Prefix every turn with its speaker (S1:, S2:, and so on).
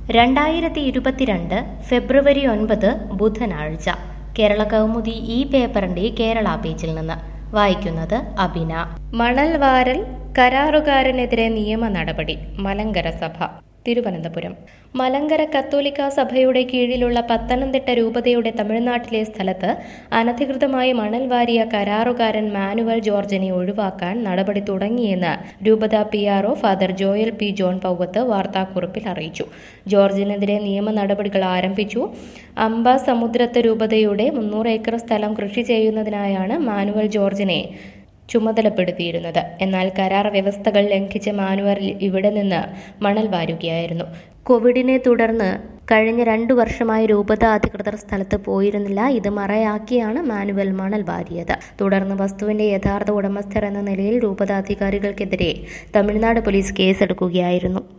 S1: രണ്ടായിരത്തി ഇരുപത്തിരണ്ട് ഫെബ്രുവരി ഒൻപത് ബുധനാഴ്ച കേരള കൗമുദി ഈ പേപ്പറിന്റെ കേരള പേജിൽ നിന്ന് വായിക്കുന്നത് അബിന മണൽ വാരൽ കരാറുകാരനെതിരെ നിയമ നടപടി മലങ്കര സഭ തിരുവനന്തപുരം മലങ്കര കത്തോലിക്ക സഭയുടെ കീഴിലുള്ള പത്തനംതിട്ട രൂപതയുടെ തമിഴ്നാട്ടിലെ സ്ഥലത്ത് അനധികൃതമായി മണൽ വാരിയ കരാറുകാരൻ മാനുവൽ ജോർജിനെ ഒഴിവാക്കാൻ നടപടി തുടങ്ങിയെന്ന് രൂപത P R O father Joel P John Pauvath വാർത്താക്കുറിപ്പിൽ അറിയിച്ചു ജോർജിനെതിരെ നിയമ നടപടികൾ ആരംഭിച്ചു അംബ സമുദ്രത്ത് രൂപതയുടെ മുന്നൂറ് ഏക്കർ സ്ഥലം കൃഷി ചെയ്യുന്നതിനായാണ് മാനുവൽ ജോർജിനെ ചുമതലപ്പെടുത്തിയിരുന്നത് എന്നാൽ കരാർ വ്യവസ്ഥകൾ ലംഘിച്ച മാനുവൽ ഇവിടെ നിന്ന് മണൽ വാരുകയായിരുന്നു കോവിഡിനെ തുടർന്ന് കഴിഞ്ഞ രണ്ടു വർഷമായി രൂപത അധികൃതർ സ്ഥലത്ത് പോയിരുന്നില്ല ഇത് മറയാക്കിയാണ് മാനുവൽ മണൽ വാരിയത് തുടർന്ന് വസ്തുവിന്റെ യഥാർത്ഥ ഉടമസ്ഥർ എന്ന നിലയിൽ രൂപത അധികാരികൾക്കെതിരെ തമിഴ്നാട് പോലീസ് കേസെടുക്കുകയായിരുന്നു